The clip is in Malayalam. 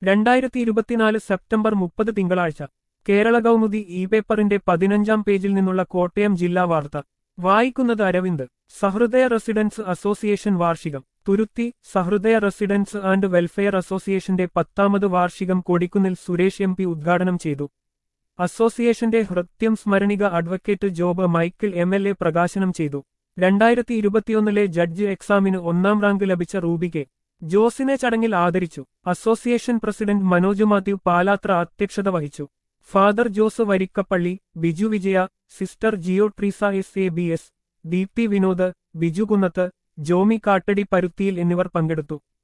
രണ്ടായിരത്തി ഇരുപത്തിനാല് സെപ്റ്റംബർ മുപ്പത് തിങ്കളാഴ്ച കേരള കൗമുദി ഇ പേപ്പറിന്റെ പതിനഞ്ചാം പേജിൽ നിന്നുള്ള കോട്ടയം ജില്ലാ വാർത്ത വായിക്കുന്നത് അരവിന്ദ് സഹൃദയ റെസിഡൻസ് അസോസിയേഷൻ വാർഷികം Thuruthy Sahrudaya residents and welfare അസോസിയേഷന്റെ പത്താമത് വാർഷികം കൊടിക്കുന്നിൽ സുരേഷ് എം പി ഉദ്ഘാടനം ചെയ്തു അസോസിയേഷന്റെ ഹൃത്യം സ്മരണിക advocate Job Michael M L A പ്രകാശനം ചെയ്തു രണ്ടായിരത്തി ഇരുപത്തിയൊന്നിലെ ജഡ്ജ് എക്സാമിന് ഒന്നാം റാങ്ക് ലഭിച്ച റൂബിക്കെ ജോസിനെ ചടങ്ങിൽ ആദരിച്ചു അസോസിയേഷൻ പ്രസിഡന്റ് മനോജ് മാത്യു പാലാത്ര അധ്യക്ഷത വഹിച്ചു father Jose Varikkappally Biju Vijaya sister Jio Treesa S A B S Deepthi Vinod Biju Kunnath Jomi Kattady പരുത്തിയിൽ എന്നിവർ പങ്കെടുത്തു